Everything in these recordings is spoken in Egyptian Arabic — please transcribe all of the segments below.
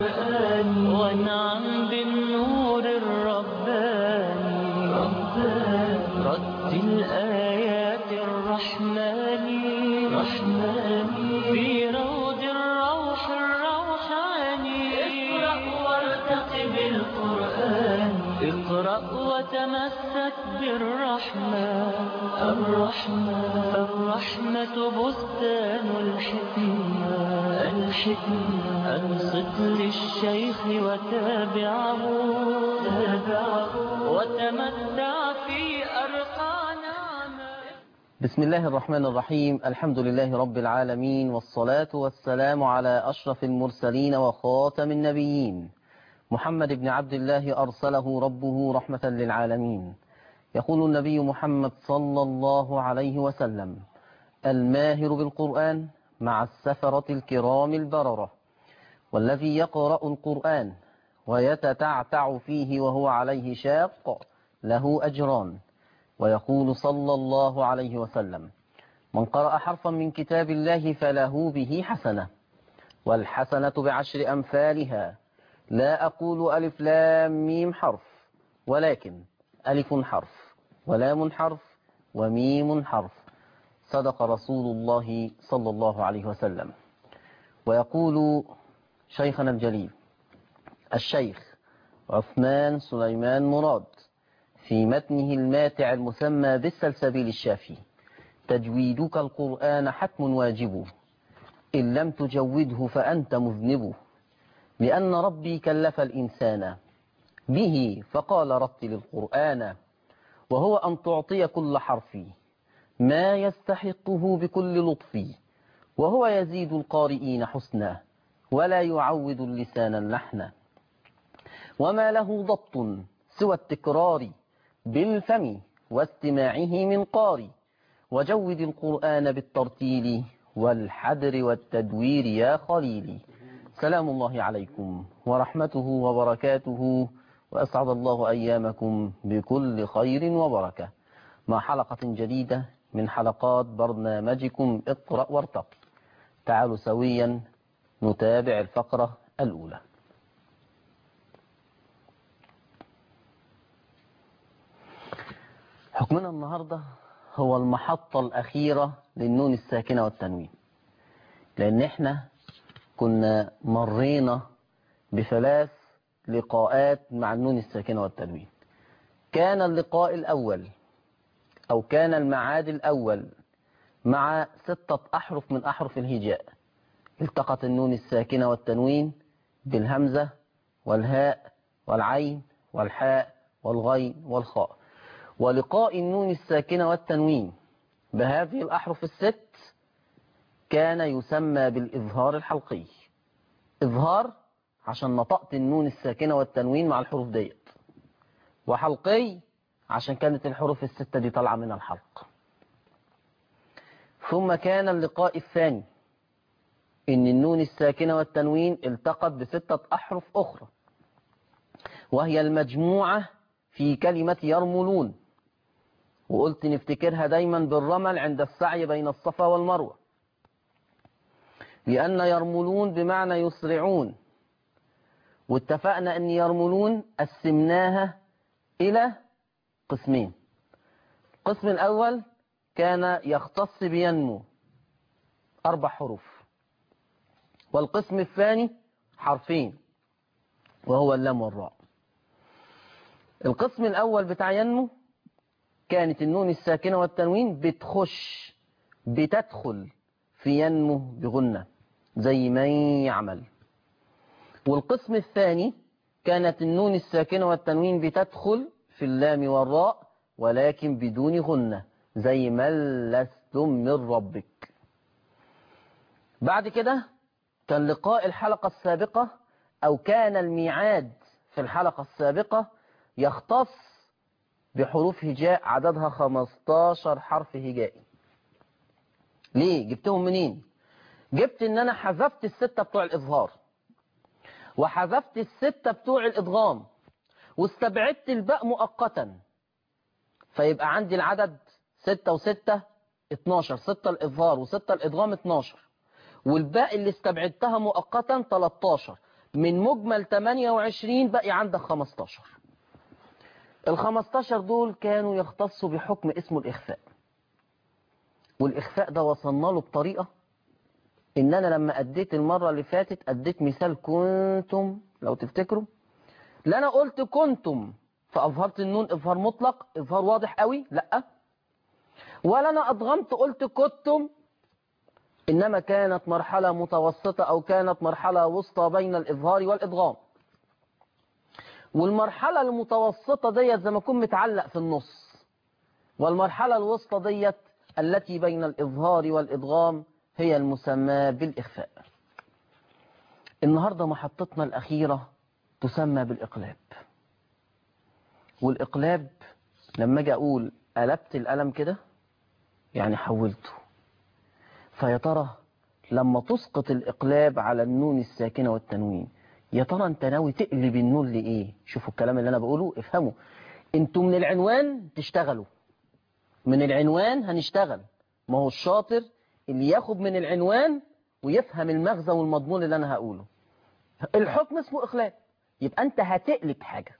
وانعم بالنور الرباني رتل آيات الرحمن في روض الروح الروحاني اقرأ وارتقب القرآن اقرأ وتمسك بالرحمن الرحمن الرحمة بستان الحكمة الحكمة أنصت للشيخ وتابعه تابعه وتمتع في أرقى نعمه بسم الله الرحمن الرحيم الحمد لله رب العالمين والصلاة والسلام على أشرف المرسلين وخاتم النبيين محمد بن عبد الله أرسله ربه رحمة للعالمين يقول النبي محمد صلى الله عليه وسلم الماهر بالقرآن مع السفرة الكرام البررة والذي يقرأ القرآن ويتتعتع فيه وهو عليه شاق له أجران ويقول صلى الله عليه وسلم من قرأ حرفا من كتاب الله فله به حسنة والحسنة بعشر أمثالها لا أقول ألف لام ميم حرف ولكن ألف حرف ولام حرف وميم حرف صدق رسول الله صلى الله عليه وسلم ويقول شيخنا الجليل الشيخ عثمان سليمان مراد في متنه الماتع المسمى بالسلسبيل الشافي تجويدك القرآن حتم واجب إن لم تجوده فأنت مذنب لأن ربي كلف الإنسان به فقال رتل القرآن وهو أن تعطي كل حرف ما يستحقه بكل لطف وهو يزيد القارئين حسنا ولا يعود اللسان اللحن وما له ضبط سوى التكرار بالفم واستماعه من قاري وجود القرآن بالترتيل والحدر والتدوير يا خليلي سلام الله عليكم ورحمته وبركاته وأسعد الله أيامكم بكل خير وبركة مع حلقة جديدة من حلقات برنامجكم اقرأ وارتقي تعالوا سويا نتابع الفقرة الأولى حكمنا النهاردة هو المحطة الأخيرة للنون الساكنة والتنوين لأن احنا كنا مرينا بثلاث لقاءات مع النون الساكنة والتنوين كان اللقاء الأول أو كان المعاد الأول مع ستة أحرف من أحرف الهجاء التقت النون الساكنة والتنوين بالهمزة والهاء والعين والحاء والغين والخاء ولقاء النون الساكنة والتنوين بهذه الأحرف الست كان يسمى بالإظهار الحلقي إظهار عشان نطقت النون الساكنة والتنوين مع الحروف ديت وحلقي عشان كانت الحروف الستة دي طالعة من الحلق ثم كان اللقاء الثاني إن النون الساكنة والتنوين التقت بستة أحرف أخرى وهي المجموعة في كلمة يرملون وقلت نفتكرها دايما بالرمل عند السعي بين الصفا والمروة لأن يرملون بمعنى يسرعون واتفقنا أن يرملون قسمناها إلى قسمين القسم الأول كان يختص بينمو أربع حروف والقسم الثاني حرفين وهو اللام والراء القسم الأول بتاع ينمو كانت النون الساكنة والتنوين بتخش بتدخل في ينمو بغنة زي من يعمل والقسم الثاني كانت النون الساكنة والتنوين بتدخل في اللام والراء ولكن بدون غنة زي من لستم من ربك بعد كده كان لقاء الحلقة السابقة أو كان الميعاد في الحلقة السابقة يختص بحروف هجاء عددها 15 حرف هجائي ليه جبتهم منين جبت ان انا حذفت الستة بتوع الاظهار وحذفت الستة بتوع الادغام واستبعدت الباء مؤقتا فيبقى عندي العدد ستة وستة 12 ستة الاظهار وستة الادغام 12 والباء اللي استبعدتها مؤقتا 13 من مجمل 28 بقي عندك 15 ال 15 دول كانوا يختصوا بحكم اسمه الإخفاء والإخفاء ده وصلنا له بطريقة إن أنا لما أديت المرة اللي فاتت أديت مثال كنتم لو تفتكروا لا أنا قلت كنتم فأظهرت النون إظهار مطلق إظهار واضح قوي لأ ولا أنا أضغمت قلت كنتم إنما كانت مرحلة متوسطة أو كانت مرحلة وسطى بين الإظهار والإضغام والمرحلة المتوسطة ديت زي ما يكون متعلق في النص والمرحلة الوسطى ديت التي بين الإظهار والإضغام هي المسمى بالإخفاء النهاردة محطتنا الأخيرة تسمى بالإقلاب والإقلاب لما أجي أقول قلبت القلم كده يعني حولته فيا ترى لما تسقط الإقلاب على النون الساكنة والتنوين يا ترى أنت ناوي تقلب النون لإيه شوفوا الكلام اللي أنا بقوله افهموا أنتوا من العنوان تشتغلوا من العنوان هنشتغل ما هو الشاطر اللي ياخد من العنوان ويفهم المغزى والمضمون اللي أنا هقوله الحكم اسمه إقلاب يبقى أنت هتقلب حاجة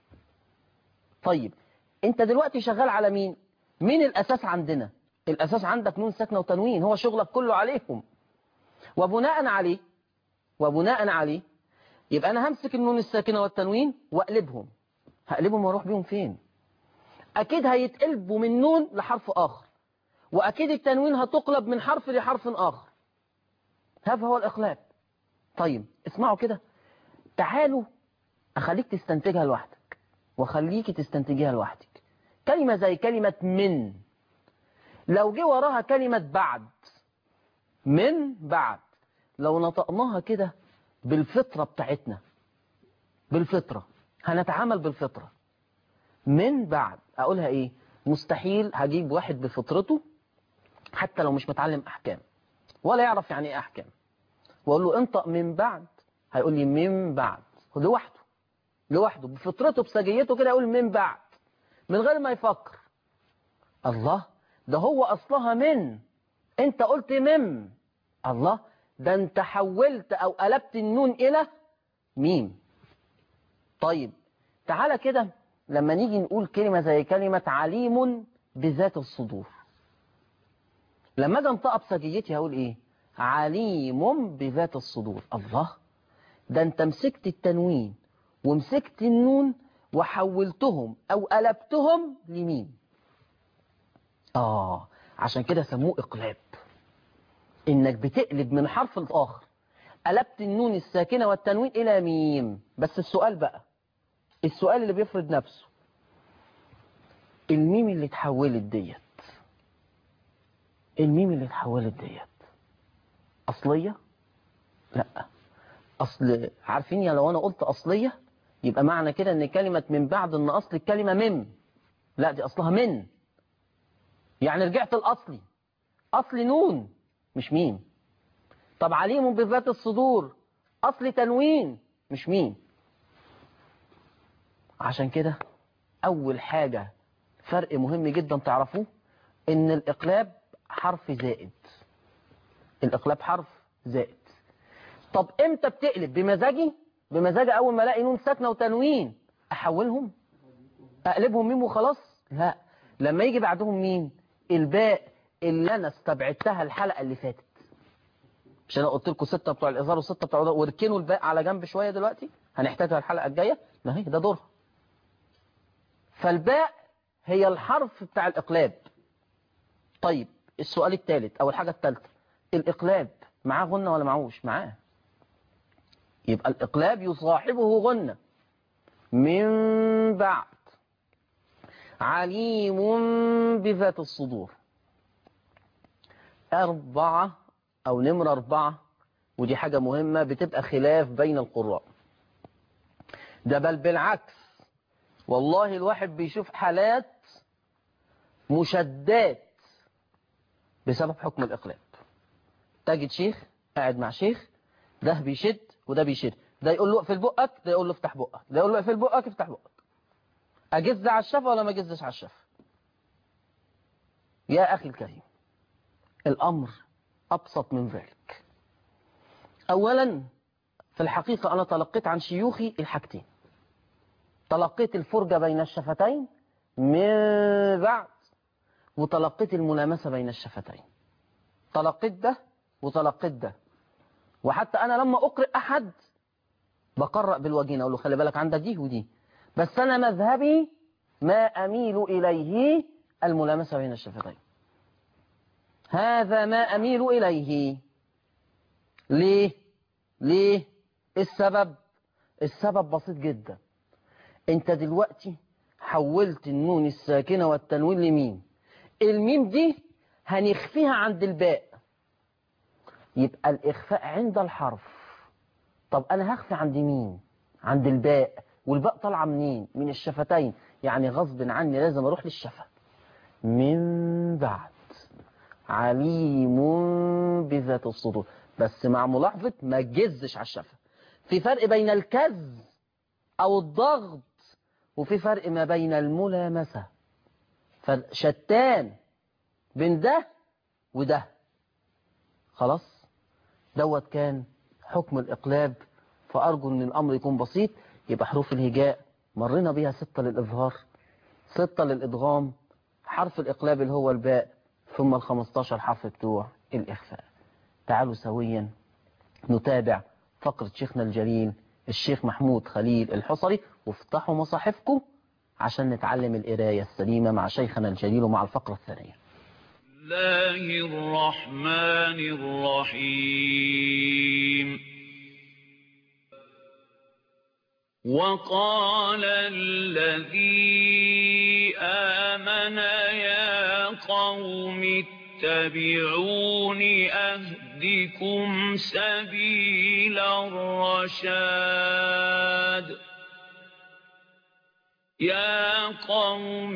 طيب أنت دلوقتي شغال على مين مين الأساس عندنا الأساس عندك نون ساكنة وتنوين هو شغلك كله عليهم وبناء عليه وبناء عليه يبقى أنا همسك النون الساكنة والتنوين وأقلبهم هقلبهم واروح بيهم فين أكيد هيتقلبوا من نون لحرف آخر وأكيد التنوين هتقلب من حرف لحرف آخر هذا هو الإقلاب طيب اسمعوا كده تعالوا أخليك تستنتجها لوحدك وخليك تستنتجيها لوحدك كلمة زي كلمة من لو جه وراها كلمة بعد من بعد لو نطقناها كده بالفطرة بتاعتنا بالفطرة هنتعامل بالفطرة من بعد أقولها إيه مستحيل هجيب واحد بفطرته حتى لو مش متعلم أحكام ولا يعرف يعني إيه أحكام وأقول له انطق من بعد هيقول لي من بعد لوحده لوحده بفطرته بسجيته كده يقول من بعد من غير ما يفكر الله ده هو أصلها من انت قلت مم الله ده انت حولت او قلبت النون الى ميم طيب تعالى كده لما نيجي نقول كلمة زي كلمة عليم بذات الصدور لما اجي انطق بسجيتي هقول ايه عليم بذات الصدور الله ده انت مسكت التنوين ومسكت النون وحولتهم او قلبتهم لميم اه عشان كده سموه اقلاب انك بتقلب من حرف الاخر قلبت النون الساكنة والتنوين الى ميم بس السؤال بقى السؤال اللي بيفرض نفسه الميم اللي اتحولت ديت الميم اللي اتحولت ديت اصلية لا اصل عارفين يا لو انا قلت اصلية يبقى معنى كده ان كلمة من بعد ان اصل الكلمة مم لا دي اصلها من يعني رجعت الاصلي اصل نون مش ميم طب عليم بذات الصدور اصل تنوين مش ميم عشان كده اول حاجة فرق مهم جدا تعرفوه ان الاقلاب حرف زائد الاقلاب حرف زائد طب امتى بتقلب بمزاجي بمزاجي اول ما الاقي نون ساكنه وتنوين احولهم اقلبهم ميم وخلاص لا لما يجي بعدهم مين الباء اللي انا استبعدتها الحلقه اللي فاتت مش انا قلت لكم ستة بتوع الإظهار وستة بتوع الإظهار واركنوا الباء على جنب شوية دلوقتي هنحتاجها الحلقة الجاية ما هي ده دورها فالباء هي الحرف بتاع الإقلاب طيب السؤال الثالث أو الحاجة الثالثة الإقلاب معاه غنة ولا معوش معاه يبقى الإقلاب يصاحبه غنة من بعد عليم بذات الصدور أربعة أو نمرة أربعة ودي حاجة مهمة بتبقى خلاف بين القراء ده بل بالعكس والله الواحد بيشوف حالات مشدات بسبب حكم الإقلاب تجد شيخ قاعد مع شيخ ده بيشد وده بيشد ده يقول له اقفل بقك ده يقول له افتح بقك ده يقول له اقفل بقك افتح بقك أجز على الشفا ولا ما أجزش على الشفا يا أخي الكريم الأمر أبسط من ذلك أولا في الحقيقة أنا تلقيت عن شيوخي الحاجتين تلقيت الفرجة بين الشفتين من بعد وتلقيت الملامسة بين الشفتين تلقيت ده وتلقيت ده وحتى أنا لما أقرأ أحد بقرأ بالوجين أقول له خلي بالك عندك دي ودي بس أنا مذهبي ما أميل إليه الملامسة بين الشفتين هذا ما أميل إليه ليه ليه السبب السبب بسيط جدا انت دلوقتي حولت النون الساكنة والتنوين لميم الميم دي هنخفيها عند الباء يبقى الإخفاء عند الحرف طب أنا هخفي عند مين عند الباء والباء طالعة منين من الشفتين يعني غصب عني لازم أروح للشفة من بعد عليم بذات الصدور بس مع ملاحظة ما تجزش على الشفة في فرق بين الكز أو الضغط وفي فرق ما بين الملامسة فشتان بين ده وده خلاص دوت كان حكم الإقلاب فأرجو أن الأمر يكون بسيط يبقى حروف الهجاء مرينا بيها ستة للإظهار ستة للإدغام حرف الإقلاب اللي هو الباء ثم الخمستاشر حرف بتوع الإخفاء تعالوا سويا نتابع فقرة شيخنا الجليل الشيخ محمود خليل الحصري وافتحوا مصاحفكم عشان نتعلم القراية السليمة مع شيخنا الجليل ومع الفقرة الثانية الله الرحمن الرحيم وقال الذي آمن يا قوم اتبعون أهدكم سبيل الرشاد يا قوم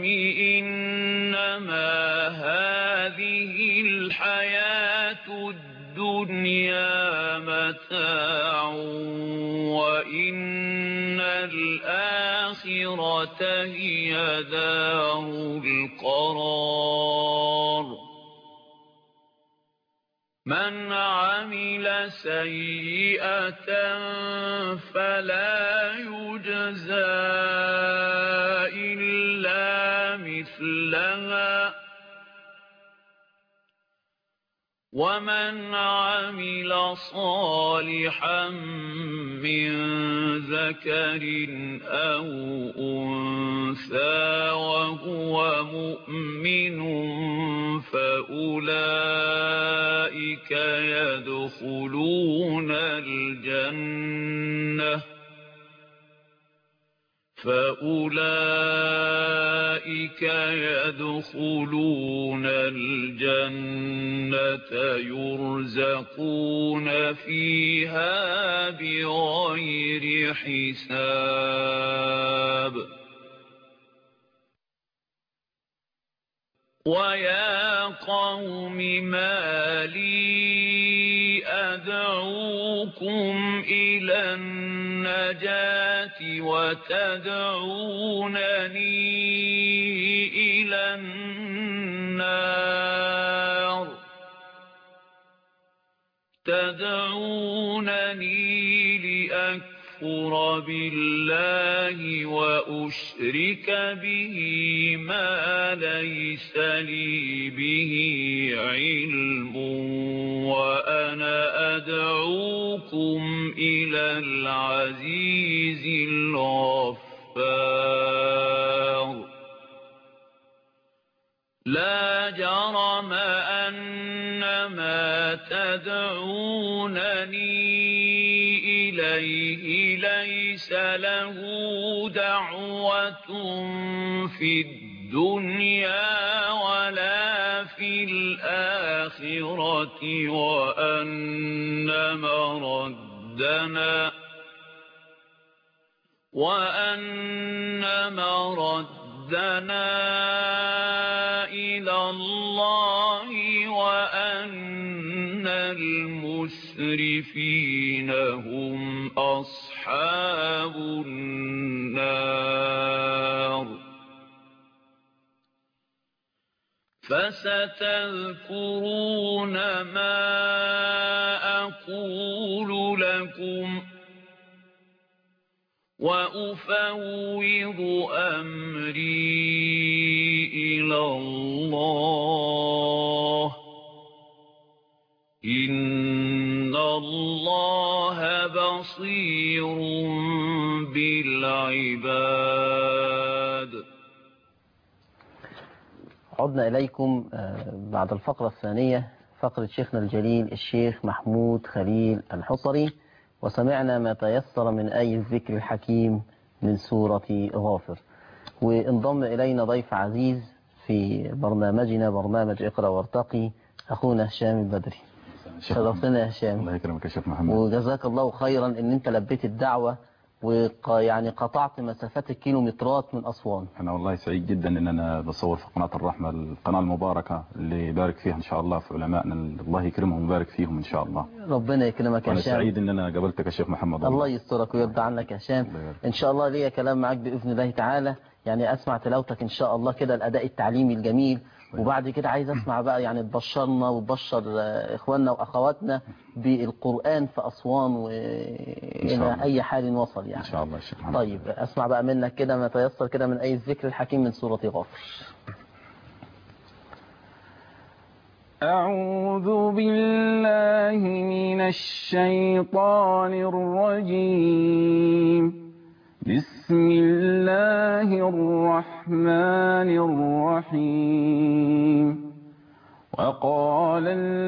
إنما هذه الحياة الدنيا متاع وإن الآخرة هي دار القرار من عمل سيئة فلا يجزى إلا مثلها ومن عمل صالحا من ذكر أو أنثى وهو مؤمن فأولئك يدخلون الجنة فأولئك يدخلون الجنة يرزقون فيها بغير حساب ويا قوم ما لي أدعوكم إلى النجاة وتدعونني إلى النار تدعونني لأكفر بالله وأشرك به ما ليس لي به علم وأنا أدعوكم إلى العزيز الغفار لا جرم أن ما تدعونني إليه ليس له دعوة في الدنيا ولا في الآخرة وأن مردنا وأن مردنا إلى الله وأن المسرفين هم أصحاب النار فستذكرون ما أقول لكم وأفوض أمري إلى الله إن الله بصير بالعباد عدنا إليكم آه، بعد الفقرة الثانية فقرة شيخنا الجليل الشيخ محمود خليل الحصري وسمعنا ما تيسر من آي الذكر الحكيم من سورة غافر وانضم إلينا ضيف عزيز في برنامجنا برنامج اقرأ وارتقي أخونا هشام البدري شرفتنا يا هشام الله يكرمك يا شيخ محمد وجزاك الله خيرا ان انت لبيت الدعوة ويعني قطعت مسافات الكيلومترات من أسوان انا والله سعيد جدا ان انا بصور في قناه الرحمه القناه المباركه اللي يبارك فيها ان شاء الله في علمائنا الله يكرمهم ويبارك فيهم ان شاء الله ربنا يكرمك يا وانا هشام سعيد ان انا قابلتك يا شيخ محمد الله يسترك ويرضى عنك يا هشام الله يبارك. ان شاء الله ليا كلام معاك باذن الله تعالى يعني اسمع تلاوتك ان شاء الله كده الاداء التعليمي الجميل وبعد كده عايز اسمع بقى يعني تبشرنا وتبشر آه، اخواننا واخواتنا بالقران في اسوان والى الله. اي حال وصل يعني ان شاء الله يا شيخ محمد طيب اسمع بقى منك كده ما تيسر كده من اي الذكر الحكيم من سوره غافر أعوذ بالله من الشيطان الرجيم بسم الله الرحمن الرحيم وقال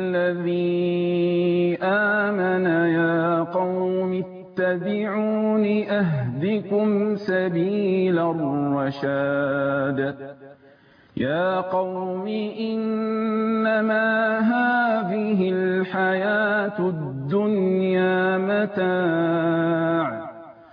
الذي آمن يا قوم اتبعون أهدكم سبيل الرشاد يا قوم إنما هذه الحياة الدنيا متاع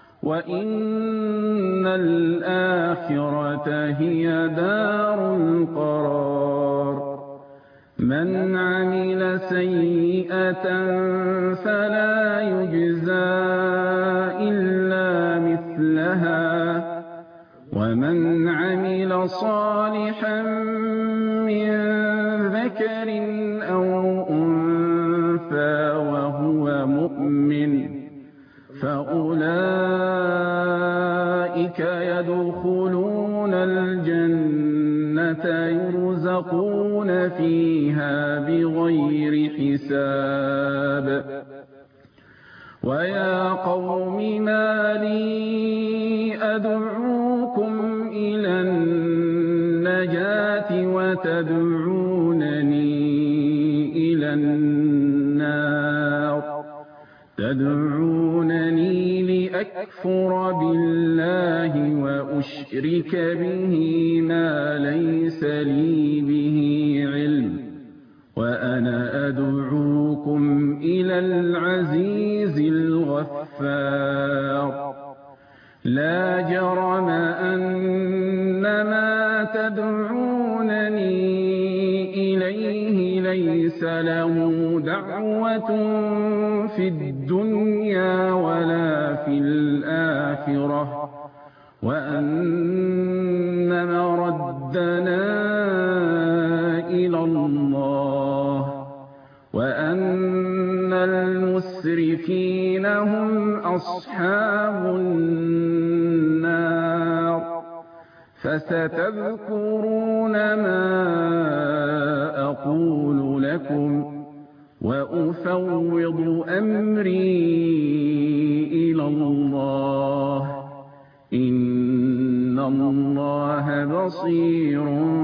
وإن الآخرة هي دار القرار من عمل سيئة فلا يجزى إلا مثلها ومن عمل صالحا من ذكر أو أنثى وهو مؤمن فأولئك يدخلون الجنة يرزقون فيها بغير حساب ويا قوم ما لي أدعوكم إلى النجاة وتدعونني إلى النار تدعونني لأكفر بالله وأشرك به ما ليس لي به علم وأنا أدعوكم إلى العزيز الغفار لا جرم أن ما تدعونني إليه ليس له دعوة في الدنيا ولا في الآخرة وأن مردنا إلى الله وأن المسرفين هم أصحاب النار فستذكرون ما أقول لكم وأفوض أمري إلى الله إن الله بصير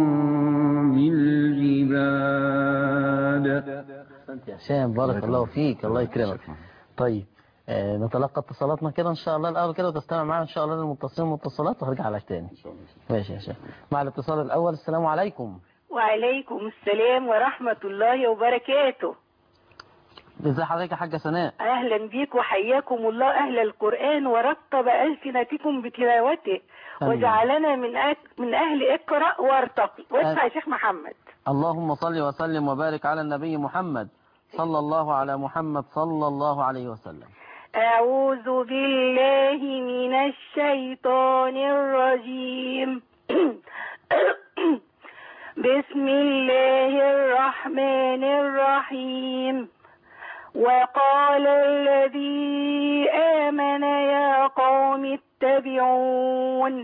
بالعباد أحسنت يا هشام بارك الله فيك الله يكرمك طيب آه نتلقى اتصالاتنا كده ان شاء الله الاول كده وتستمع معنا ان شاء الله للمتصلين والمتصلات وهرجع لك تاني ماشي يا هشام مع الاتصال الاول السلام عليكم وعليكم السلام ورحمة الله وبركاته ازي حضرتك يا حاجه سناء أهلا بيك وحياكم الله أهل القرآن ورتب ألسنتكم بتلاوته آمين. وجعلنا من أك... من أهل اقرأ وارتقي واسمع يا شيخ محمد اللهم صل وسلم وبارك على النبي محمد صلى الله على محمد صلى الله عليه وسلم أعوذ بالله من الشيطان الرجيم بسم الله الرحمن الرحيم وقال الذي آمن يا قوم اتبعون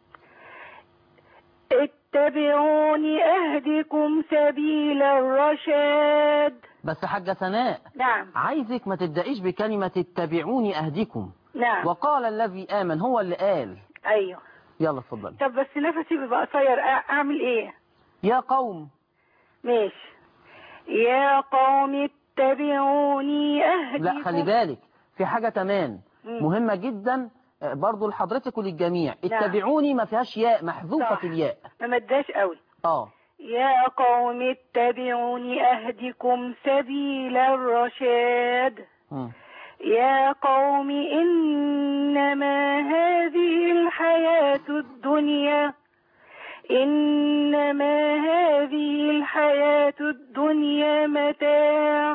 اتبعوني أهدكم سبيل الرشاد بس حاجة سناء نعم عايزك ما تبدأيش بكلمة اتبعوني أهديكم نعم وقال الذي آمن هو اللي قال أيوه يلا اتفضل طب بس نفسي بيبقى قصير أ- أعمل إيه يا قوم ماشي يا قوم اتبعوني أهدكم لا خلي بالك في حاجة كمان مم. مهمة جدا آه، برضو لحضرتك وللجميع نعم. اتبعوني ما فيهاش ياء محذوفة صح. الياء ما مداش قوي اه يا قوم اتبعوني أهدكم سبيل الرشاد مم. يا قوم إنما هذه الحياة الدنيا إنما هذه الحياة الدنيا متاع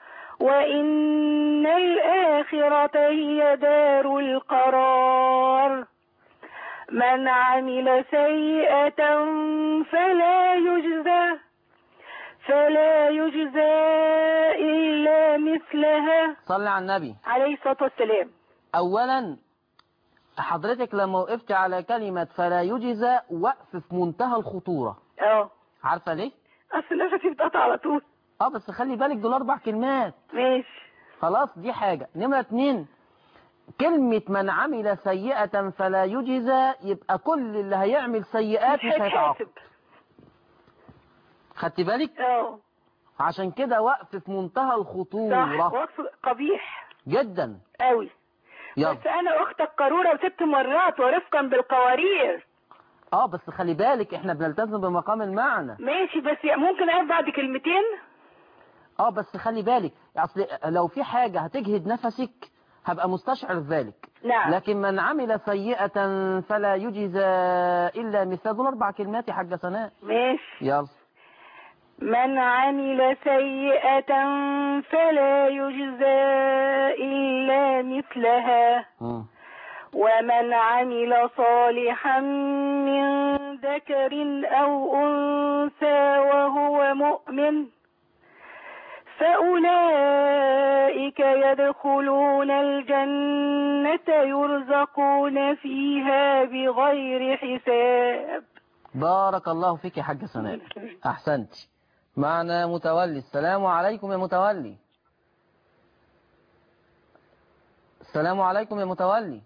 وإن الآخرة هي دار القرار من عمل سيئة فلا يجزى فلا يجزى إلا مثلها صلي على النبي عليه الصلاة والسلام اولا حضرتك لما وقفت على كلمة فلا يجزى وقف في منتهى الخطورة اه عارفة ليه اصل نفسي بتقطع على طول اه بس خلي بالك دول اربع كلمات ماشي خلاص دي حاجة نمرة اتنين كلمة من عمل سيئة فلا يجزى يبقى كل اللي هيعمل سيئات مش هيتعاقب هيتحاسب خدت بالك اه عشان كده وقف في منتهى صح الخطورة وصف قبيح جدا قوي يلا بس انا اختك قارورة وست مرات ورفقا بالقوارير اه بس خلي بالك احنا بنلتزم بمقام المعنى ماشي بس ممكن اقف بعد كلمتين اه بس خلي بالك اصل لو في حاجة هتجهد نفسك هبقى مستشعر ذلك نعم لكن من عمل سيئة فلا يجزى إلا مثل دول أربع كلمات يا حاجة سناء ماشي يلا من عمل سيئة فلا يجزى إلا مثلها مم. ومن عمل صالحا من ذكر أو أنثى وهو مؤمن فأولئك يدخلون الجنة يرزقون فيها بغير حساب بارك الله فيك يا حاجة سناء أحسنت معنا متولي السلام عليكم يا متولي السلام عليكم يا متولي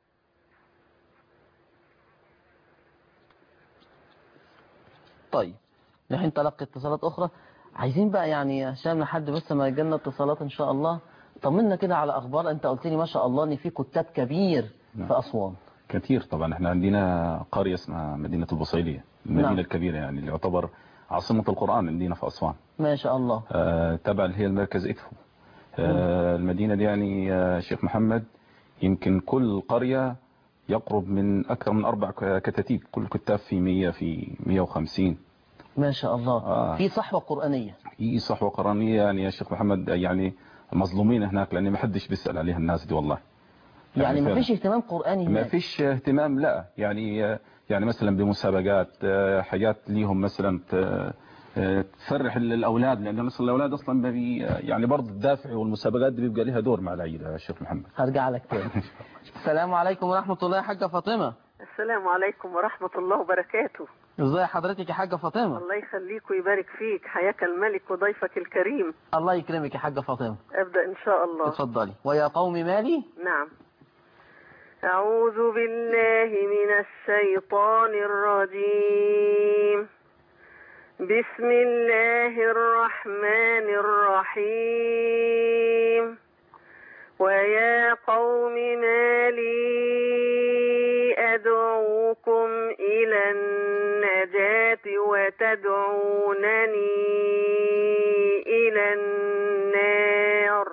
طيب نحن تلقي اتصالات أخرى عايزين بقى يعني يا هشام لحد بس ما يجينا اتصالات إن شاء الله طمنا كده على أخبار أنت قلت لي ما شاء الله إن في كتاب كبير في أسوان كتير طبعا احنا عندنا قرية اسمها مدينة البصيلية المدينة نعم. الكبيرة يعني اللي يعتبر عاصمة القرآن عندنا في أسوان ما شاء الله آه، تبع اللي هي المركز إدفو آه، المدينة دي يعني آه، شيخ محمد يمكن كل قرية يقرب من أكثر من أربع ك- كتاتيب كل كتاب في 100 في 150 ما شاء الله آه. في صحوة قرآنية هي صحوة قرآنية يعني يا شيخ محمد يعني مظلومين هناك لأن ما حدش بيسأل عليها الناس دي والله يعني ما فعلا. فيش اهتمام قرآني ما هناك فيش اهتمام لا يعني يعني مثلا بمسابقات آه، حاجات ليهم مثلا ت- آه، تفرح ال- الاولاد لان مثلا الاولاد اصلا ما بي يعني برضه الدافع والمسابقات دي بيبقى لها دور مع العيله يا شيخ محمد هرجع لك تاني السلام عليكم ورحمة الله يا حاجة فاطمة السلام عليكم ورحمة الله وبركاته ازي حضرتك يا حاجة فاطمة الله يخليك ويبارك فيك حياك الملك وضيفك الكريم الله يكرمك يا حاجة فاطمة أبدأ إن شاء الله اتفضلي ويا قوم مالي نعم أعوذ بالله من الشيطان الرجيم بسم الله الرحمن الرحيم ويا قوم ما لي أدعوكم إلى النجاة وتدعونني إلى النار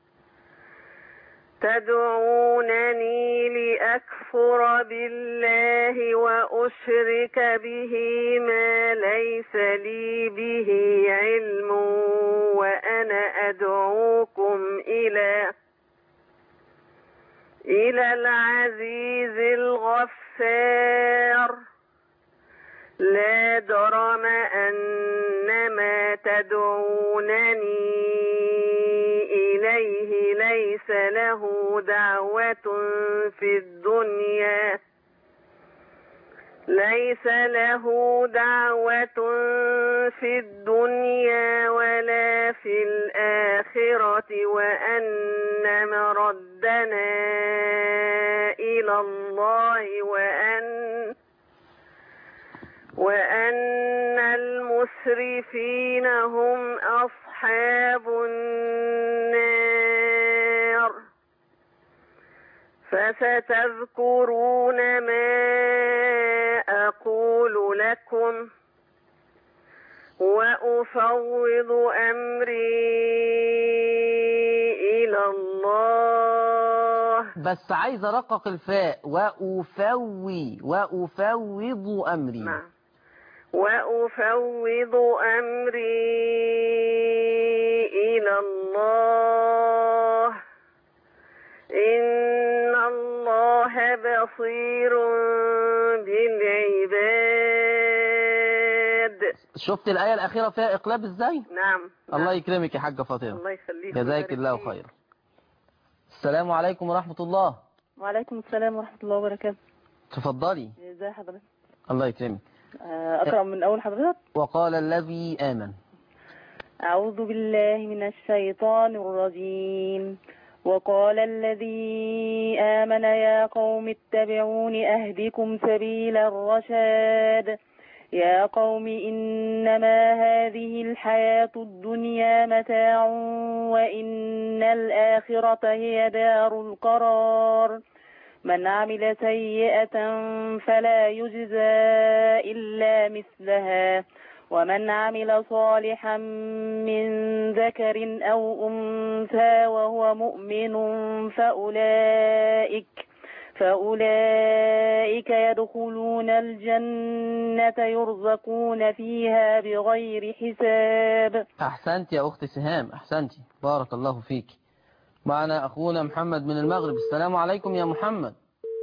تدعونني لأكفر بالله وأشرك به ما ليس لي به علم وأنا أدعوكم إلى إلى العزيز الغفار لا جرم أن ما تدعونني إليه ليس له دعوة في الدنيا ليس له دعوة في الدنيا ولا في الآخرة وأن مردنا إلى الله وأن وأن المسرفين هم أصحاب النار فستذكرون ما أقول لكم وأفوض أمري إلى الله بس عايز ارقق الفاء وافوي وافوض امري نعم وأفوض أمري إلى الله إن الله بصير بالعباد شفت الايه الاخيره فيها اقلاب ازاي نعم الله يكرمك يا حاجه فاطمه الله يخليك جزاك ويبارك الله فيك. خير السلام عليكم ورحمه الله وعليكم السلام ورحمة الله وبركاته تفضلي ازي حضرتك الله يكرمك آه، أقرأ من أول حضرتك وقال الذي آمن أعوذ بالله من الشيطان الرجيم وقال الذي آمن يا قوم اتبعون أهدكم سبيل الرشاد يا قوم إنما هذه الحياة الدنيا متاع وإن الآخرة هي دار القرار من عمل سيئة فلا يجزى إلا مثلها ومن عمل صالحا من ذكر أو أنثى وهو مؤمن فأولئك فأولئك يدخلون الجنة يرزقون فيها بغير حساب أحسنت يا أخت سهام أحسنت بارك الله فيك معنا أخونا محمد من المغرب السلام عليكم يا محمد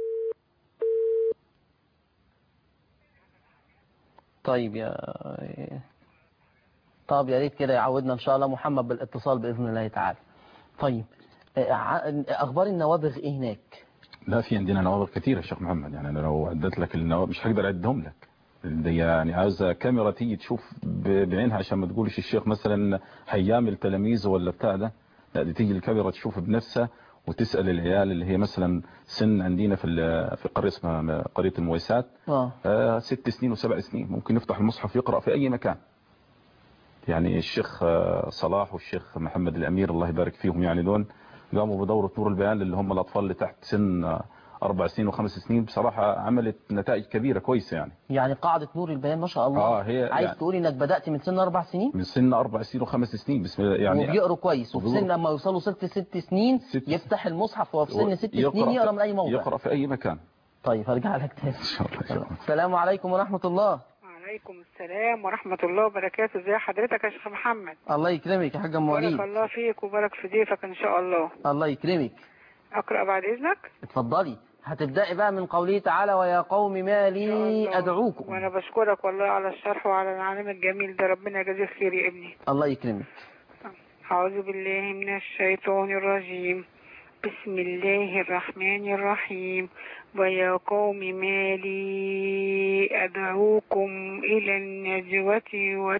طيب يا طب يا ريت كده يعودنا إن شاء الله محمد بالاتصال بإذن الله تعالى طيب ع- أخبار النوابغ إيه هناك لا في عندنا نوابغ كثيرة يا شيخ محمد يعني أنا لو عدت لك النوابغ مش هقدر أعدهم لك دي يعني عاوزة كاميرا تيجي تشوف ب- بعينها عشان ما تقولش الشيخ مثلا هيعمل تلاميذه ولا بتاع ده لا دي تيجي الكاميرا تشوف بنفسها وتسأل العيال اللي هي مثلا سن عندنا في ال- في قرية اسمها قرية المويسات آه. آه، ست سنين وسبع سنين ممكن يفتح المصحف يقرأ في أي مكان يعني الشيخ آه، صلاح والشيخ محمد الأمير الله يبارك فيهم يعني دول قاموا بدورة نور البيان اللي هم الأطفال اللي تحت سن آه، أربع سنين وخمس سنين بصراحة عملت نتائج كبيرة كويسة يعني يعني قاعدة نور البيان ما شاء الله آه، هي عايز يعني- تقولي إنك بدأت من سن أربع سنين من سن أربع سنين وخمس سنين بسم الله يعني وبيقروا كويس وفي وبيقروا- سن لما يوصلوا ست ست سنين ست- يفتح المصحف وهو في سن ست يقرأ سنين في- يقرا من أي موضع يقرأ في أي مكان طيب هرجع لك تاني إن شاء الله إن شاء الله. السلام عليكم ورحمة الله وعليكم السلام ورحمة الله وبركاته ازي حضرتك يا شيخ محمد الله يكرمك يا حاج ام بارك وليد الله فيك وبارك في ضيفك ان شاء الله الله يكرمك اقرأ بعد اذنك اتفضلي هتبدأي بقى من قوله تعالى ويا قوم ما لي أدعوكم وانا بشكرك والله على الشرح وعلى العلم الجميل ده ربنا يجازيك خير يا ابني الله يكرمك أعوذ بالله من الشيطان الرجيم بسم الله الرحمن الرحيم ويا قوم ما لي أدعوكم إلى النجوة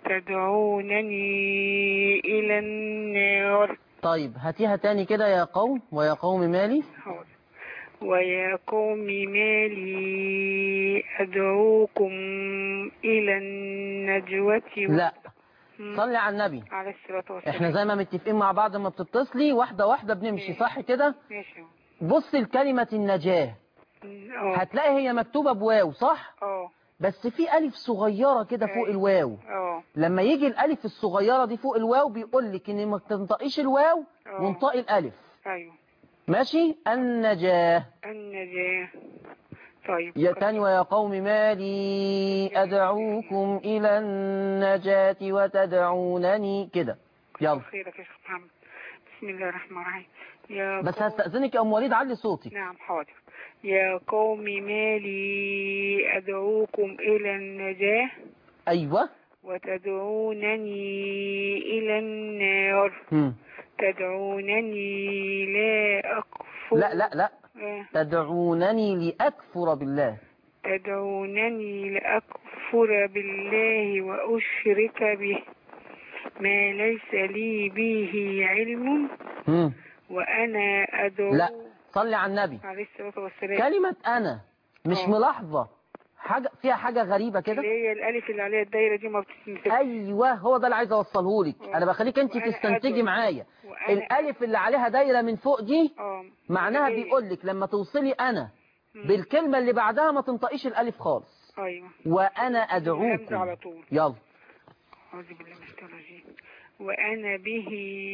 وتدعونني إلى النار طيب هاتيها تاني كده يا قوم ويا قوم مالي حاضر. ويا قوم ما لي أدعوكم إلى النجوة لا مم. صلي على النبي عليه الصلاة والسلام احنا زي ما متفقين مع بعض لما بتتصلي واحدة واحدة بنمشي صح كده ماشي بص لكلمة النجاة اه هتلاقي هي مكتوبة بواو صح اه بس في ألف صغيرة كده فوق أيوة. الواو اه لما يجي الألف الصغيرة دي فوق الواو بيقول لك إن ما تنطقيش الواو اه. وانطقي الألف ايوه ماشي النجاة النجاة طيب يا تاني ويا قوم ما لي أدعوكم إلى النجاة وتدعونني كده يلا خيرك يا شيخ محمد بسم الله الرحمن الرحيم يا بس قوم- هستأذنك يا أم وليد علي صوتك نعم حاضر يا قوم ما لي أدعوكم إلى النجاة أيوة وتدعونني إلى النار هم. تدعونني لا أكفر لا لا لا آه. تدعونني لأكفر بالله تدعونني لأكفر بالله وأشرك به ما ليس لي به علم مم. وأنا أدعو لا صلي على النبي عليه الصلاة والسلام كلمة أنا مش آه. ملاحظة حاجة فيها حاجة غريبة كده اللي هي الألف اللي عليها الدايرة دي ما بتتنسبش ايوه هو ده اللي عايز اوصله لك آه. انا بخليك انت وأنا تستنتجي أدعو. معايا وأنا الالف اللي عليها دايره من فوق دي اه معناها اللي هي- بيقول لك لما توصلي انا مم. بالكلمه اللي بعدها ما تنطقيش الالف خالص أيوه وانا الهمزة ادعوكم على طول يلا أعوذ بالله من الشيطان الرجيم وأنا به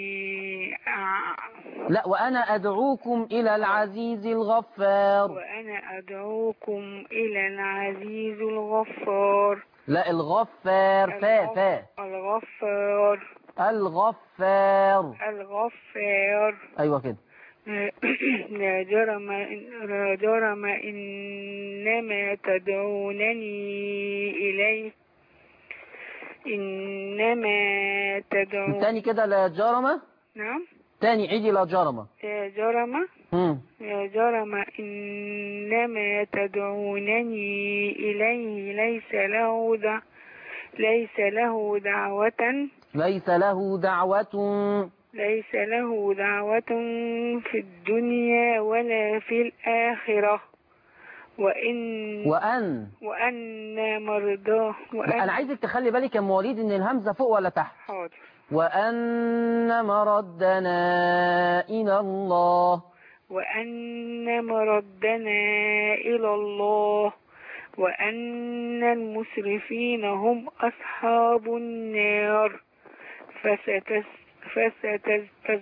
أع- لا وانا ادعوكم الى العزيز الغفار وأنا أدعوكم إلى العزيز الغفار لا الغفار فا فا الغفار الغفار الغفار ايوه كده لا جرم لا جرم إنما تدعونني إليه إنما تدعون تاني كده لا جرمه نعم تاني عيدي لا جرمه لا جرم مم. لا جرم إنما تدعونني إليه ليس له دع ليس له دعوة ليس له دعوه ليس له دعوة في الدنيا ولا في الآخرة وإن وان وأن مرضاه وأن انا عايزك تخلي بالك يا مواليد ان الهمزه فوق ولا تحت حاضر وأن مردنا إلى الله وأن مردنا إلى الله وأن المسرفين هم أصحاب النار فستس فستس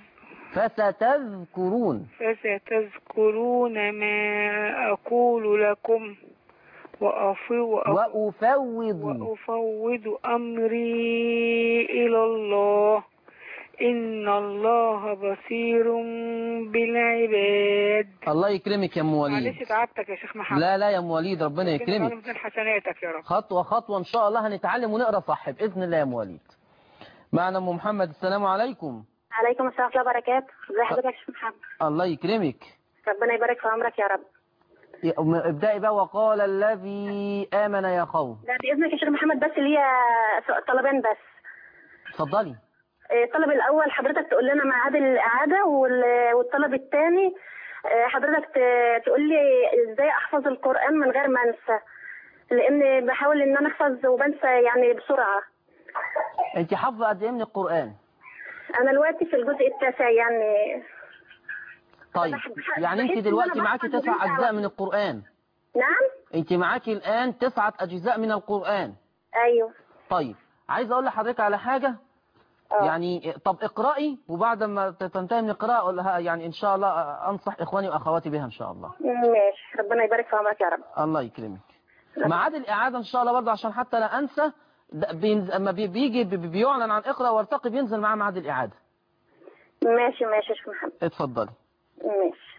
فستذكرون فستذكرون ما أقول لكم وأفو وأفوض وأفوض أمري إلى الله إن الله بصير بالعباد الله يكرمك يا أم وليد معلش تعبتك يا شيخ محمد لا لا يا أم وليد ربنا ربنا يكرمك يجعله من حسناتك يا رب خطوة خطوة إن شاء الله هنتعلم ونقرأ صح بإذن الله يا أم وليد معنا أم محمد السلام عليكم عليكم السلام ورحمة الله وبركاته ازي حضرتك يا شيخ محمد الله يكرمك ربنا يبارك في عمرك يا رب يا أم- ابدأي بقى وقال الذي آمن يا قوم لا بإذنك يا شيخ محمد بس ليا س- طلبين بس اتفضلي آه، الطلب الأول حضرتك تقول لنا ميعاد الإعادة وال- والطلب الثاني آه، حضرتك ت- تقول لي ازاي أحفظ القرآن من غير ما أنسى لأن بحاول إن أنا أحفظ وبنسى يعني بسرعة أنت حافظة قد إيه من القرآن أنا دلوقتي في الجزء التاسع يعني طيب بح- يعني بحس أنت إن دلوقتي أنا معاكي بحفظ تسع وبنسى أجزاء على من القرآن نعم أنت معاكي الآن تسعة أجزاء من القرآن أيوه طيب عايز اقول لحضرتك على حاجة آه. يعني طب اقرأي وبعد ما تنتهي من القراءة اقول لها يعني ان شاء الله انصح اخواني واخواتي بها ان شاء الله ماشي ربنا يبارك في عمرك يا رب الله يكرمك ميعاد الاعادة ان شاء الله برضه عشان حتى لا انسى ده بينز... اما بي- بيجي بي- بيعلن عن اقرأ وارتقي بينزل معاه ميعاد الاعادة ماشي ماشي يا شيخ محمد اتفضلي ماشي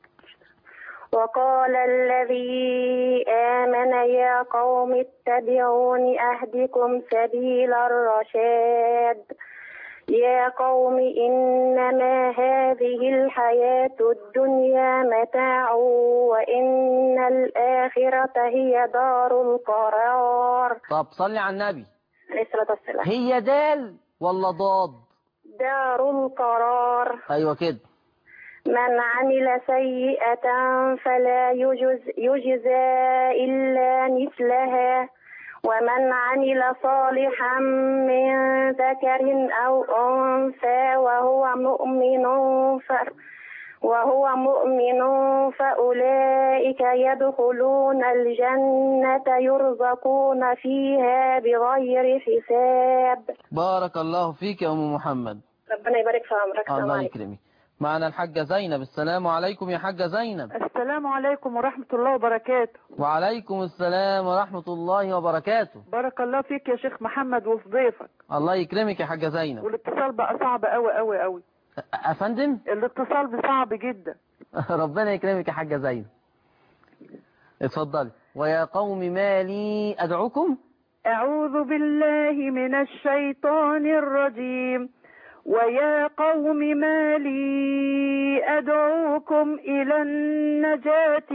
وقال الذي آمن يا قوم اتبعون أهدكم سبيل الرشاد يا قوم إنما هذه الحياة الدنيا متاع وإن الآخرة هي دار القرار طب صلي على النبي عليه الصلاة والسلام هي دال ولا ضاد دار القرار ايوه كده من عمل سيئة فلا يجز يجزى إلا مثلها ومن عمل صالحا من ذكر أو أنثى وهو مؤمن ف وهو مؤمن فأولئك يدخلون الجنة يرزقون فيها بغير حساب بارك الله فيك يا ام محمد ربنا يبارك في عمرك السلام الله عليكم. يكرمك معنا الحاجة زينب السلام عليكم يا حاجة زينب السلام عليكم ورحمة الله وبركاته وعليكم السلام ورحمة الله وبركاته بارك الله فيك يا شيخ محمد وفي ضيفك الله يكرمك يا حاجة زينب والاتصال بقى صعب قوي قوي قوي أفندم الاتصال صعب جدا ربنا يكرمك يا حاجة زينب اتفضلي ويا قوم ما لي أدعوكم أعوذ بالله من الشيطان الرجيم ويا قوم ما لي أدعوكم إلى النجاة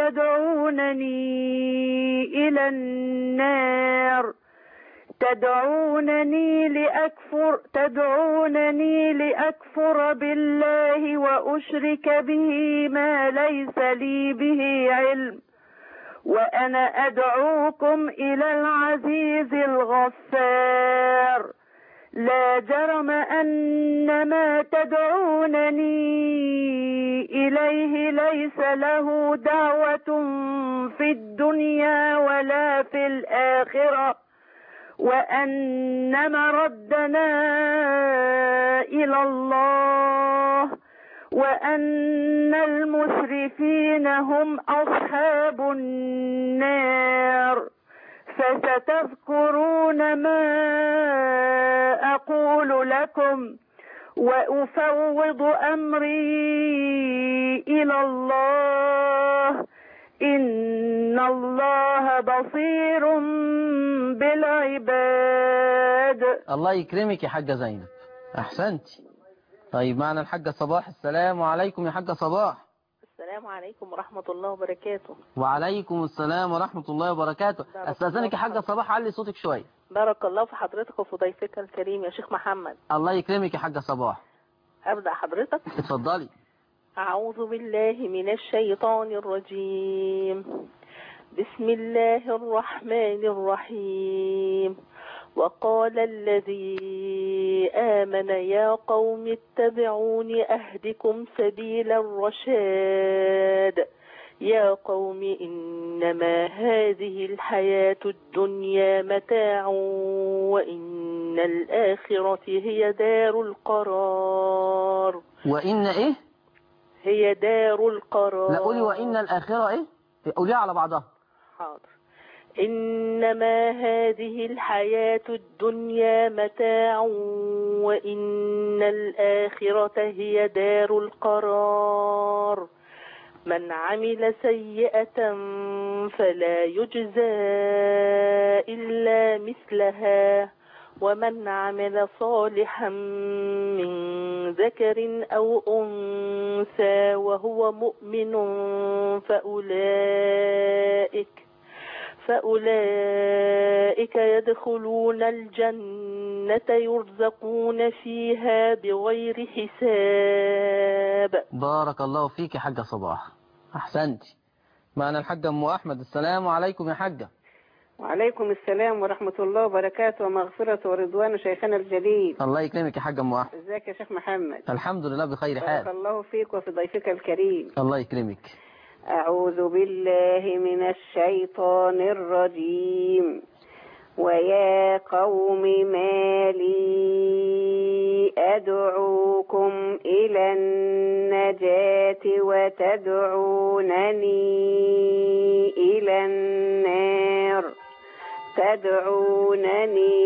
وتدعونني إلى النار تدعونني لأكفر تدعونني لأكفر بالله وأشرك به ما ليس لي به علم وأنا أدعوكم إلى العزيز الغفار لا جرم أن ما تدعونني إليه ليس له دعوة في الدنيا ولا في الآخرة وأن مردنا إلى الله وأن المسرفين هم أصحاب النار فستذكرون ما أقول لكم وأفوض أمري إلى الله إن الله بصير بالعباد الله يكرمك يا حاجة زينب أحسنتي طيب معنا الحاجة صباح السلام عليكم يا حاجة صباح السلام عليكم ورحمة الله وبركاته وعليكم السلام ورحمة الله وبركاته بارك أستاذنك يا الله حاجة صباح علي صوتك شوية بارك الله في حضرتك وفي ضيفك الكريم يا شيخ محمد الله يكرمك يا حاجة صباح أبدأ حضرتك اتفضلي أعوذ بالله من الشيطان الرجيم بسم الله الرحمن الرحيم وقال الذي آمن يا قوم اتبعون أهدكم سبيل الرشاد يا قوم إنما هذه الحياة الدنيا متاع وإن الآخرة هي دار القرار وإن إيه هي دار القرار لا قولي وإن الآخرة إيه قوليها على بعضها حاضر إنما هذه الحياة الدنيا متاع وإن الآخرة هي دار القرار من عمل سيئة فلا يجزى إلا مثلها ومن عمل صالحا من ذكر أو أنثى وهو مؤمن فأولئك فأولئك يدخلون الجنة يرزقون فيها بغير حساب بارك الله فيك يا حاجة صباح أحسنتي معنا الحاجة أم أحمد السلام عليكم يا حاجة وعليكم السلام ورحمة الله وبركاته ومغفرة ورضوان شيخنا الجليل الله يكرمك يا حاجة أم أحمد ازيك يا شيخ محمد الحمد لله بخير بارك حال الله فيك وفي ضيفك الكريم الله يكرمك أعوذ بالله من الشيطان الرجيم ويا قوم ما لي أدعوكم إلى النجاة وتدعونني إلى النار تدعونني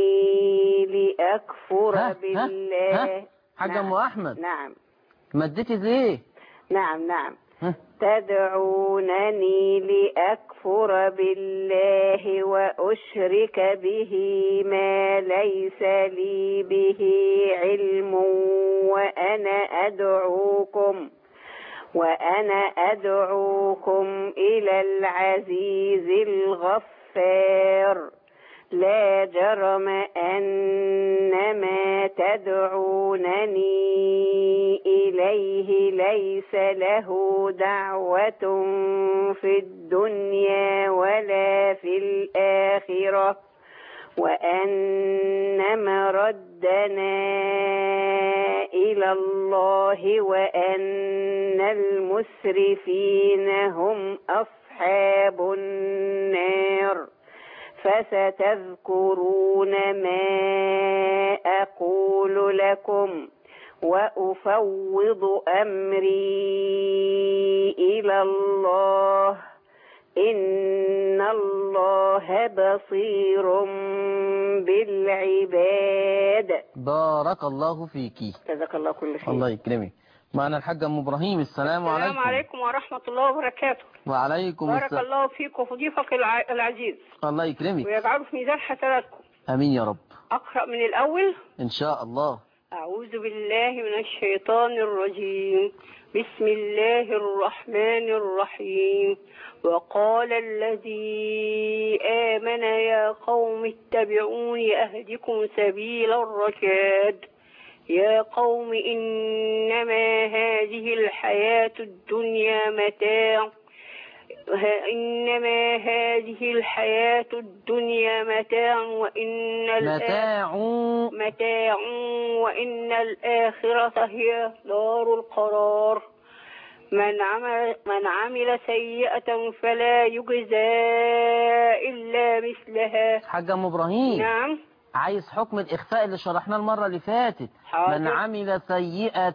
لأكفر ها؟ ها؟ بالله ها؟ حاجة أم أحمد نعم مدتي ليه نعم نعم ها؟ تدعونني لأكفر بالله وأشرك به ما ليس لي به علم وأنا أدعوكم وأنا أدعوكم إلى العزيز الغفار لا جرم أن ما تدعونني إليه ليس له دعوة في الدنيا ولا في الآخرة وأن مردنا إلى الله وأن المسرفين هم أصحاب النار فستذكرون ما أقول لكم وأفوض أمري إلى الله إن الله بصير بالعباد بارك الله فيكي جزاك الله كل خير الله يكرمك معنا الحاجة أم إبراهيم السلام السلام عليكم عليكم ورحمة الله وبركاته وعليكم بارك السلام الله فيك وفي ضيفك الع- العزيز الله يكرمك ويجعله في ميزان حسناتكم أمين يا رب أقرأ من الأول إن شاء الله أعوذ بالله من الشيطان الرجيم بسم الله الرحمن الرحيم وقال الذي آمن يا قوم اتبعوني أهدكم سبيل الرشاد يا قوم إنما هذه الحياة الدنيا متاع ها- إنما هذه الحياة الدنيا متاع وإن الآخرة متاع متاع وإن الآخرة هي دار القرار من عمل, من عمل سيئة فلا يجزى إلا مثلها حاج ام ابراهيم نعم عايز حكم الاخفاء اللي شرحناه المره اللي فاتت حاضر. من عمل سيئه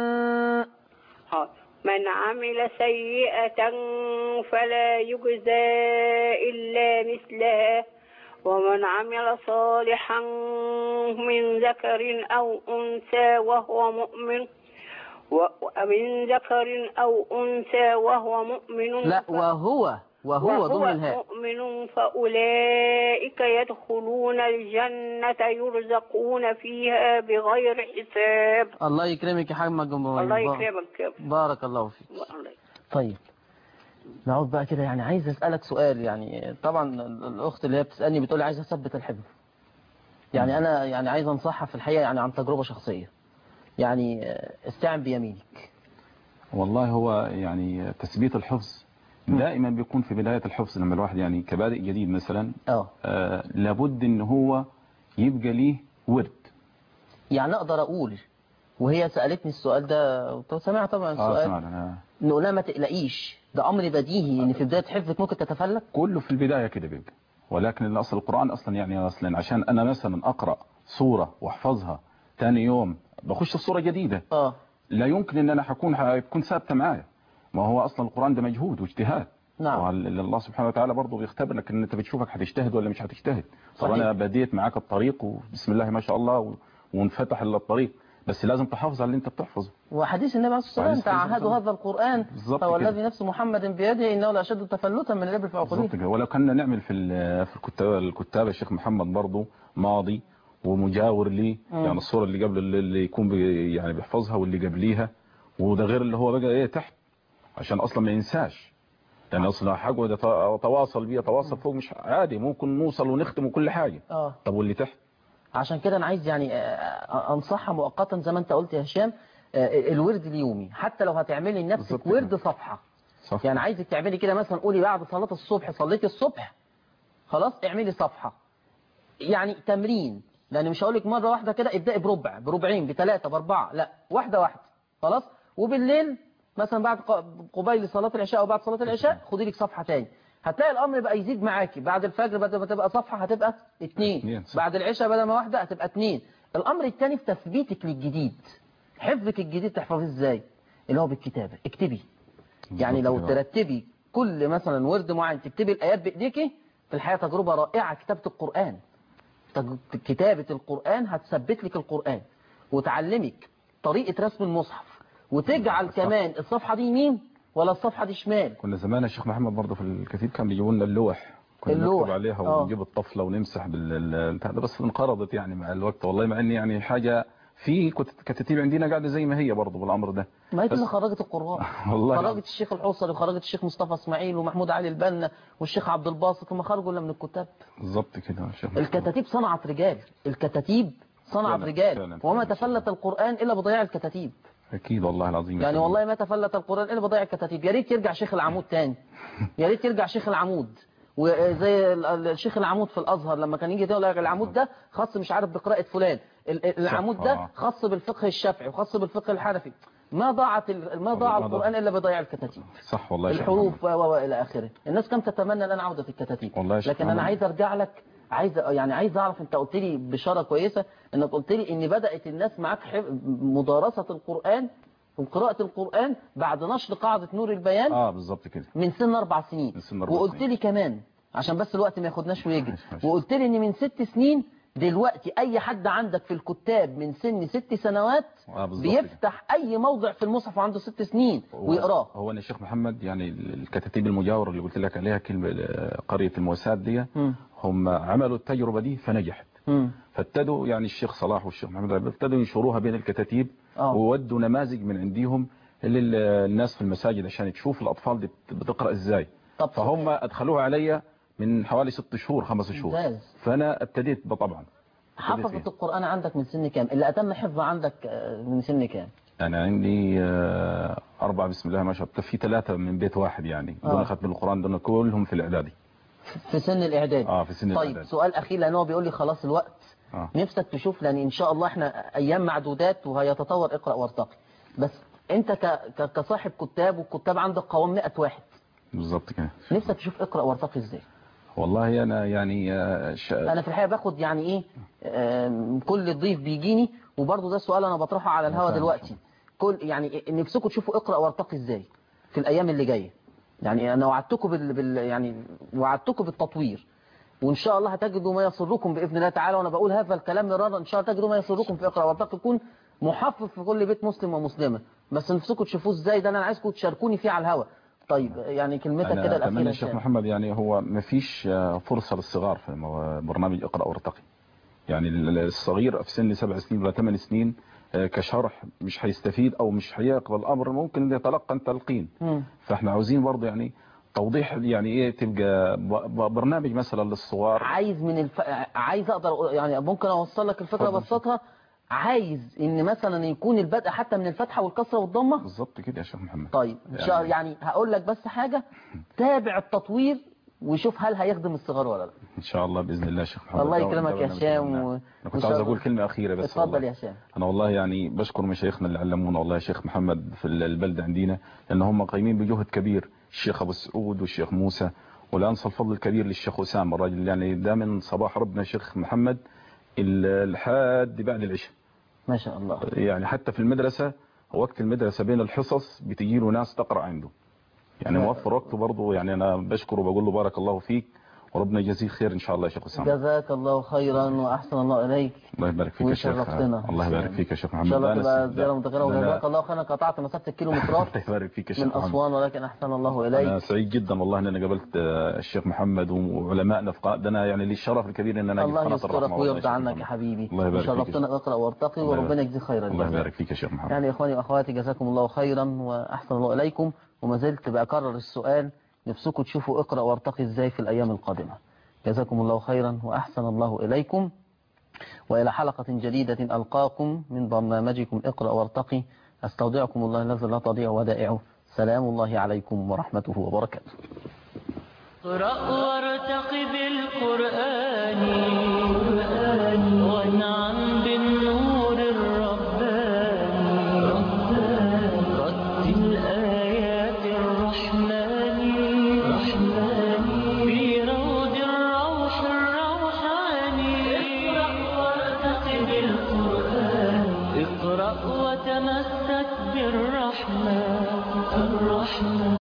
حاضر. من عمل سيئة فلا يجزى إلا مثلها ومن عمل صالحا من ذكر أو أنثى وهو مؤمن ومن ذكر أو أنثى وهو مؤمن لا وهو وهو ضمن الهاء مؤمن فأولئك يدخلون الجنة يرزقون فيها بغير حساب الله يكرمك يا حاج ام ابراهيم الله بارك- يكرمك يا بارك الله فيك الله طيب نعود بقى كده يعني عايز اسالك سؤال يعني طبعا الاخت اللي هي بتسالني بتقول لي عايز اثبت الحفظ يعني انا يعني عايز انصحها في الحقيقه يعني عن تجربه شخصيه يعني آه، استعن بيمينك والله هو يعني تثبيت الحفظ دائما بيكون في بداية الحفظ لما الواحد يعني كبادئ جديد مثلا اه آه لابد ان هو يبقى ليه ورد يعني اقدر اقول وهي سالتني السؤال ده وانت سامع طبعا اه السؤال سمعنا آه. نقول لها ما تقلقيش ده امر بديهي ان في بدايه حفظك ممكن تتفلت كله في البداية كده بيبقى ولكن الأصل القرآن أصلا يعني أصلا عشان أنا مثلا أقرأ سورة واحفظها تاني يوم بخش في سورة جديدة اه لا يمكن ان انا هكون هتكون ثابته معايا ما هو اصلا القران ده مجهود واجتهاد نعم. وال- الله سبحانه وتعالى برضه بيختبرك ان انت بتشوفك هتجتهد ولا مش هتجتهد طب صحيح. انا بديت معاك الطريق وبسم الله ما شاء الله و- وانفتح لي الطريق بس لازم تحافظ على اللي انت بتحفظه وحديث النبي عليه الصلاه والسلام وحديث النبي تعهدوا هذا القران بالظبط فهو كده. الذي نفس محمد بيده انه لاشد تفلتا من الابل في عقوله بالظبط كده ولو كنا نعمل في ال- في الكتاب الكتاب الشيخ محمد برضه ماضي ومجاور لي مم. يعني الصوره اللي قبل اللي اللي يكون بي يعني بيحفظها واللي قبليها وده غير اللي هو بقى ايه تحت عشان اصلا ما ينساش لان اصلا حاجه ده تواصل بيه تواصل فوق مش عادي ممكن نوصل ونختم وكل حاجه اه طب واللي تحت عشان كده انا عايز يعني آه، انصحها مؤقتا زي ما انت قلت يا هشام آه، الورد اليومي حتى لو هتعملي لنفسك بالظبط ورد صفحه صح يعني عايزك تعملي كده مثلا قولي بعد صلاه الصبح صليتي الصبح خلاص اعملي صفحه يعني تمرين لان مش هقول لك مره واحده كده ابداي بربع بربعين بثلاثه باربعه لا واحده واحده خلاص وبالليل مثلا بعد ق- قبيل صلاه العشاء او بعد صلاه العشاء خدي لك صفحه تاني هتلاقي الامر بقى يزيد معاكي بعد الفجر بدل ما تبقى صفحه هتبقى اتنين اتنين، صح. بعد العشاء بدل ما واحده هتبقى اتنين الامر الثاني في تثبيتك للجديد حفظك الجديد تحفظيه ازاي اللي هو بالكتابه اكتبي يعني لو بالظبط كده. ترتبي كل مثلا ورد معين تكتبي الايات بايديكي في الحقيقه تجربه رائعه كتابه القران تج- كتابه القران هتثبت لك القران وتعلمك طريقه رسم المصحف وتجعل كمان الصفحه دي يمين ولا الصفحه دي شمال كنا زمان الشيخ محمد برضه في الكتيب كان بيجيبوا لنا اللوح كنا اللوح، نكتب عليها آه. ونجيب الطفله ونمسح بال بتاع ده بس انقرضت يعني مع الوقت والله مع ان يعني حاجه في كت- كتاتيب عندنا قاعده زي ما هي برضه بالامر ده ما هي دي بس- اللي خرجت القراء والله خرجت الشيخ الحوصري وخرجت الشيخ مصطفى اسماعيل ومحمود علي البنا والشيخ عبد الباسط هم خرجوا ولا من الكتاب بالظبط كده يا شيخ الكتاتيب صنعت رجال الكتاتيب صنعت فعلا، رجال فعلا، وما فعلا. تفلت القرآن إلا بضياع الكتاتيب اكيد والله العظيم يا يعني شيخ. والله ما تفلت القرآن إلا بضياع الكتاتيب يا ريت يرجع شيخ العمود تاني يا ريت يرجع شيخ العمود وزي ال- ال- الشيخ العمود في الازهر لما كان يجي يقول لك العمود ده خاص مش عارف بقراءه فلان ال- ال- العمود ده آه. خاص بالفقه الشافعي وخاص بالفقه الحنفي ما ضاعت ال- ما ضاع ما ضاع. القران الا بضياع الكتاتيب صح والله يا شيخ محمد. الحروف و و الى اخره الناس كانت تتمنى ان انا عوده الكتاتيب والله يا شيخ لكن انا محمد. عايز ارجع لك عايز يعني عايز اعرف انت قلت لي بشاره كويسه انك قلت لي ان بدات الناس معاك حف- مدارسه القران وقراءه القران بعد نشر قاعده نور البيان اه بالظبط كده من سن اربع سنين من سن أربع وقلت سنين. لي كمان عشان بس الوقت ما ياخدناش ويجري ماشي، ماشي. وقلت لي ان من ست سنين دلوقتي اي حد عندك في الكتاب من سن ست سنوات آه بالظبط كده. بيفتح اي موضع في المصحف وعنده ست سنين هو- ويقراه هو انا الشيخ محمد يعني الكتاتيب المجاوره اللي قلت لك عليها كلمه آه، قريه المواساة دي مم. هم عملوا التجربه دي فنجحت مم. فابتدوا يعني الشيخ صلاح والشيخ محمد عبد ابتدوا ينشروها بين الكتاتيب وودوا نماذج من عندهم للناس في المساجد عشان تشوف الاطفال دي بتقرا ازاي طب فهم ادخلوها عليا من حوالي ست شهور خمس شهور ممتاز. فانا ابتديت طبعا حفظت القرآن عندك من سن كام اللي أتم حفظ عندك آه، من سن كام انا عندي آه، اربعه بسم الله ما شاء الله في ثلاثه من بيت واحد يعني دون آه. ختم القران دون كلهم في الاعدادي في سن الإعداد اه في سن طيب الاعدادي سؤال أخير لأن هو بيقول لي خلاص الوقت آه. نفسك تشوف لأن إن شاء الله إحنا أيام معدودات وهيتطور اقرأ وارتقي بس أنت ك... ك... كصاحب كتاب والكتاب عندك قوام 100 واحد بالظبط كده نفسك تشوف اقرأ وارتقي إزاي والله انا يعني آه، ش... أنا في الحقيقة باخد يعني إيه آم، كل ضيف بيجيني وبرضه ده السؤال أنا بطرحه على الهوا فاهم. دلوقتي كل يعني نفسكم تشوفوا اقرأ وارتقي إزاي في الأيام اللي جاية يعني أنا وعدتكم بال... بال... يعني وعدتكم بالتطوير وإن شاء الله هتجدوا ما يسركم بإذن الله تعالى وأنا بقول هذا الكلام مرارا إن شاء الله تجدوا ما يسركم في اقرأ وارتقي يكون محفظ في كل بيت مسلم ومسلمة بس نفسكم تشوفوه إزاي ده أنا عايزكم تشاركوني فيه على الهوا طيب يعني كلمتك كده انا الأخيرة اتمنى يا الشيخ شيخ. محمد يعني هو ما فيش آه، فرصه للصغار في مو- برنامج اقرا وارتقي يعني ال- الصغير في سن سبع سنين ولا ثمان سنين آه، كشرح مش هيستفيد او مش هيقبل الامر ممكن يتلقى تلقين مم. فاحنا عاوزين برضه يعني توضيح يعني ايه تبقى ب- ب- برنامج مثلا للصغار عايز من الف... عايز اقدر أقول- يعني ممكن اوصل لك الفكره اتفضل. ابسطها عايز ان مثلا يكون البدء حتى من الفتحه والكسره والضمه بالظبط كده يا شيخ محمد طيب ان شاء الله يعني هقول لك بس حاجه تابع التطوير وشوف هل هيخدم الصغار ولا لا ان شاء الله باذن الله يا شيخ محمد الله ده- يكرمك ده يا برنامج هشام مهمنا. و... انا كنت وإن عاوز شاء اقول الله- كلمه اخيره بس اتفضل والله. يا هشام انا والله يعني بشكر مشايخنا اللي علمونا والله يا شيخ محمد في البلده عندنا لان هم قايمين بجهد كبير الشيخ ابو السعود والشيخ موسى والانصى الفضل الكبير للشيخ اسامه الراجل يعني ده من صباح ربنا الشيخ محمد ال- لحد بعد العشاء ما شاء الله يعني حتى في المدرسه وقت المدرسه بين الحصص بتجي له ناس تقرا عنده يعني لا. موفر وقته برضه يعني انا بشكره وبقول له بارك الله فيك وربنا يجازيك خير ان شاء الله يا شيخ اسامه جزاك الله خيرا واحسن الله اليك الله يبارك فيك يا شيخ وشرفتنا. الله يبارك فيك يا شيخ ان محمد شاء الله أنا تبقى س- زياره متكرره ده أنا- وجزاك الله خيرا قطعت مسافه الكيلومترات الله يبارك فيك يا شيخ من محمد اسوان ولكن احسن الله انا اليك سعيد جدا والله ان انا قابلت آه، الشيخ محمد وعلمائنا في قناه ده انا يعني لي الشرف الكبير ان انا اجي في الله قناه يسترك الرحمه والله يا ويرضى شيخ عنك محمد. يا حبيبي الله يبارك فيك يا وشرفتنا اقرا وارتقي الله وربنا يبارك- يجزيك خير الله الجزاء يبارك فيك يا شيخ محمد يعني يا اخواني واخواتي جزاكم الله خيرا واحسن الله اليكم وما زلت بكرر السؤال نفسكم تشوفوا اقرا وارتقي ازاي في الايام القادمه جزاكم الله خيرا واحسن الله اليكم والى حلقه جديده القاكم من برنامجكم اقرا وارتقي استودعكم الله الذي لا تضيع ودائعه سلام الله عليكم ورحمته وبركاته اقرأ وارتق بالقرآن وانعم بالنور الرباني رتل آيات الرحمن في روض الروح الروحاني اقرأ وارتق بالقرآن اقرأ وتمسك بالرحمن الرحمن